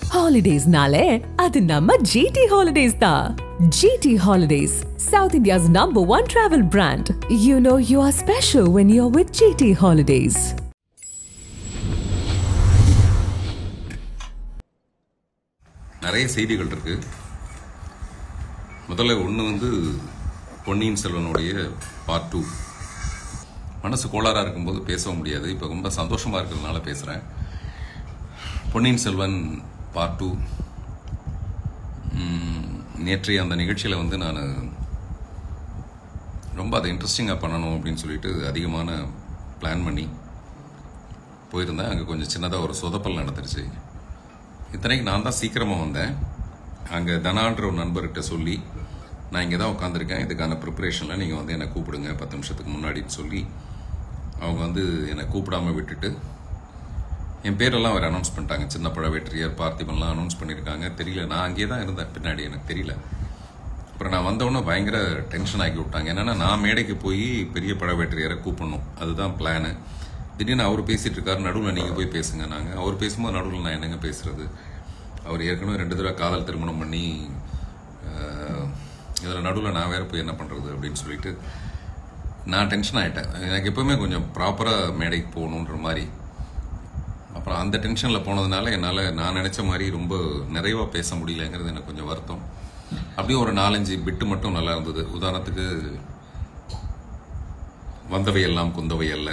ஹாலிடேஸ்னாலே அது நம்ம ஜிடி ஹாலிடேஸ் தான் GT holidays south India's number one travel brand you know you are special when you are with GT holidays நிறைய செய்திகள் இருக்கு முதல்ல ஒன்று வந்து பொன்னியின் செல்வனுடைய பார்ட் டூ மனசு கோளாறாக இருக்கும்போது பேசவும் முடியாது இப்போ ரொம்ப சந்தோஷமாக இருக்கிறதுனால பேசுகிறேன் பொன்னியின் செல்வன் பார்ட் டூ நேற்றைய அந்த நிகழ்ச்சியில் வந்து நான் ரொம்ப அதை இன்ட்ரெஸ்டிங்காக பண்ணணும் அப்படின்னு சொல்லிட்டு அதிகமான பிளான் பண்ணி போயிருந்தேன் அங்கே கொஞ்சம் சின்னதாக ஒரு சொதப்பல் நடந்துருச்சு இத்தனைக்கு நான் தான் சீக்கிரமாக வந்தேன் அங்கே தனான்ற ஒரு நண்பர்கிட்ட சொல்லி நான் இங்கே தான் உட்காந்துருக்கேன் இதுக்கான ப்ரிப்பரேஷனில் நீங்கள் வந்து என்னை கூப்பிடுங்க பத்து நிமிஷத்துக்கு முன்னாடின்னு சொல்லி அவங்க வந்து என்னை கூப்பிடாம விட்டுட்டு என் பேரெல்லாம் அவர் அனௌன்ஸ் பண்ணிட்டாங்க சின்ன பழவேற்றையர் பார்த்திபன்லாம் அனௌன்ஸ் பண்ணியிருக்காங்க தெரியல நான் அங்கேயே தான் இருந்தேன் பின்னாடி எனக்கு தெரியல அப்புறம் நான் வந்தவொடனே பயங்கர டென்ஷன் ஆக்கி விட்டாங்க என்னன்னா நான் மேடைக்கு போய் பெரிய பழவேற்றையரை கூப்பிடணும் அதுதான் பிளானு திடீர்னு அவர் பேசிட்டு இருக்காரு நடுவில் நீங்கள் போய் பேசுங்க நாங்கள் அவர் பேசும்போது நடுவில் நான் என்னங்க பேசுறது அவர் ஏற்கனவே ரெண்டு தடவை காதல் திருமணம் பண்ணி இதில் நடுவில் நான் வேற போய் என்ன பண்ணுறது அப்படின்னு சொல்லிட்டு நான் டென்ஷன் ஆகிட்டேன் எனக்கு எப்பவுமே கொஞ்சம் ப்ராப்பராக மேடைக்கு போகணுன்ற மாதிரி அப்புறம் அந்த டென்ஷனில் போனதுனால என்னால் நான் நினச்ச மாதிரி ரொம்ப நிறைவாக பேச முடியலங்கிறது எனக்கு கொஞ்சம் வருத்தம் அப்படியே ஒரு நாலஞ்சு பிட்டு மட்டும் நல்லா இருந்தது உதாரணத்துக்கு வந்தவை எல்லாம் குந்தவை அல்ல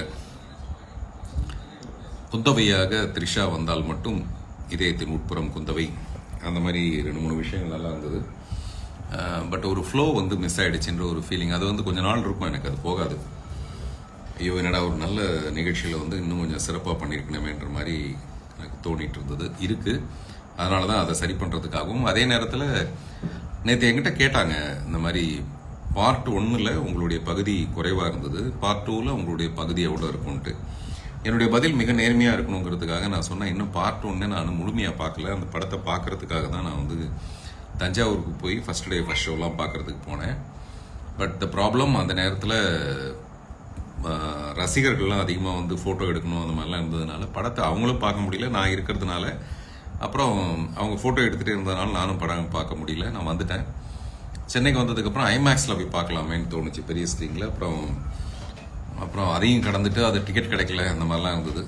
குந்தவையாக த்ரிஷா வந்தால் மட்டும் இதயத்தின் உட்புறம் குந்தவை அந்த மாதிரி ரெண்டு மூணு விஷயங்கள் நல்லா இருந்தது பட் ஒரு ஃப்ளோ வந்து மிஸ் ஆயிடுச்சுன்ற ஒரு ஃபீலிங் அது வந்து கொஞ்ச நாள் இருக்கும் எனக்கு அது போகாது ஐயோ என்னடா ஒரு நல்ல நிகழ்ச்சியில் வந்து இன்னும் கொஞ்சம் சிறப்பாக பண்ணியிருக்கணுமேன்ற மாதிரி எனக்கு தோணிட்டு இருந்தது இருக்கு அதனால தான் அதை சரி பண்ணுறதுக்காகவும் அதே நேரத்தில் நேற்று என்கிட்ட கேட்டாங்க இந்த மாதிரி பார்ட் ஒன்றில் உங்களுடைய பகுதி குறைவாக இருந்தது பார்ட் டூவில் உங்களுடைய பகுதி எவ்வளோ இருக்கும்ன்ட்டு என்னுடைய பதில் மிக நேர்மையாக இருக்கணுங்கிறதுக்காக நான் சொன்னேன் இன்னும் பார்ட் ஒன்று நான் முழுமையாக பார்க்கல அந்த படத்தை பார்க்கறதுக்காக தான் நான் வந்து தஞ்சாவூருக்கு போய் ஃபர்ஸ்ட் டே ஃபர்ஸ்ட் ஷோலாம் பார்க்கறதுக்கு போனேன் பட் த ப்ராப்ளம் அந்த நேரத்தில் ரசிகர்கள்லாம் அதிகமாக வந்து ஃபோட்டோ எடுக்கணும் அந்த மாதிரிலாம் இருந்ததுனால படத்தை அவங்களும் பார்க்க முடியல நான் இருக்கிறதுனால அப்புறம் அவங்க ஃபோட்டோ எடுத்துகிட்டே இருந்ததுனால நானும் படம் பார்க்க முடியல நான் வந்துட்டேன் சென்னைக்கு வந்ததுக்கப்புறம் ஐமேக்ஸில் போய் பார்க்கலாமேன்னு தோணுச்சு பெரிய ஸ்க்ரீனில் அப்புறம் அப்புறம் அதையும் கடந்துட்டு அது டிக்கெட் கிடைக்கல அந்த மாதிரிலாம் இருந்தது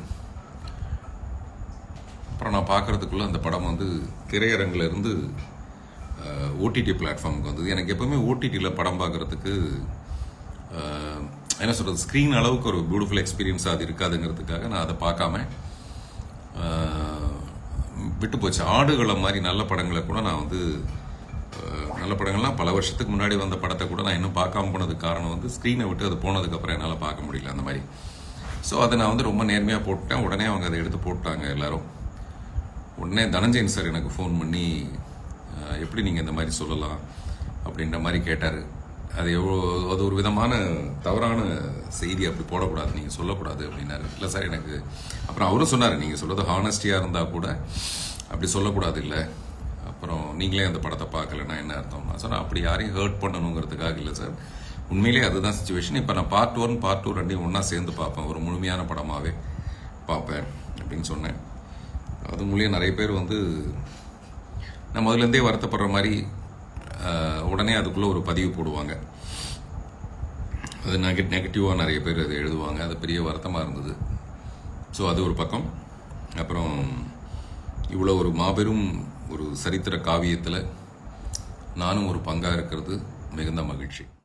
அப்புறம் நான் பார்க்கறதுக்குள்ள அந்த படம் வந்து திரையரங்குல இருந்து ஓடிடி பிளாட்ஃபார்முக்கு வந்தது எனக்கு எப்பவுமே ஓடிடியில் படம் பார்க்கறதுக்கு அஹ், என்ன சொல்றது ஸ்க்ரீன் அளவுக்கு ஒரு பியூட்டிஃபுல் எக்ஸ்பீரியன்ஸ் அது இருக்காதுங்கிறதுக்காக நான் அதை பார்க்காம அஹ், விட்டு போச்சு ஆடுகளை மாதிரி நல்ல படங்களை கூட நான் வந்து அஹ், நல்ல படங்கள்லாம் பல வருஷத்துக்கு முன்னாடி வந்த படத்தை கூட நான் இன்னும் பார்க்காம போனதுக்கு காரணம் வந்து ஸ்க்ரீனை விட்டு அது போனதுக்கப்புறம் என்னால் பார்க்க முடியல அந்த மாதிரி ஸோ அதை நான் வந்து ரொம்ப நேர்மையாக போட்டுட்டேன் உடனே அவங்க அதை எடுத்து போட்டாங்க எல்லாரும் உடனே தனஞ்சயன் சார் எனக்கு ஃபோன் பண்ணி அஹ், எப்படி நீங்கள் இந்த மாதிரி சொல்லலாம் அப்படின்ற மாதிரி கேட்டார் அது எவ்வளோ அது ஒரு விதமான தவறான செய்தி அப்படி போடக்கூடாது நீங்கள் சொல்லக்கூடாது அப்படின்னாரு இல்லை சார் எனக்கு அப்புறம் அவரும் சொன்னார் நீங்கள் சொல்கிறது ஹானஸ்டியாக இருந்தால் கூட அப்படி சொல்லக்கூடாது இல்லை அப்புறம் நீங்களே அந்த படத்தை பார்க்கலன்னா என்ன அர்த்தம் நான் சொன்னேன் அப்படி யாரையும் ஹர்ட் பண்ணணுங்கிறதுக்காக இல்லை சார் உண்மையிலேயே அதுதான் சுச்சுவேஷன் இப்போ நான் பார்ட் ஒன் பார்ட் டூ ரெண்டையும் ஒன்றா சேர்ந்து பார்ப்பேன் ஒரு முழுமையான படமாகவே பார்ப்பேன் அப்படின்னு சொன்னேன் அது மூலியம் நிறைய பேர் வந்து நான் முதல்லேருந்தே வருத்தப்படுற மாதிரி ஆஹ், உடனே அதுக்குள்ளே ஒரு பதிவு போடுவாங்க அது நெக நெகட்டிவாக நிறைய பேர் அது எழுதுவாங்க அது பெரிய வருத்தமாக இருந்தது ஸோ அது ஒரு பக்கம் அப்புறம் இவ்வளோ ஒரு மாபெரும் ஒரு சரித்திர காவியத்தில் நானும் ஒரு பங்காக இருக்கிறது மிகுந்த மகிழ்ச்சி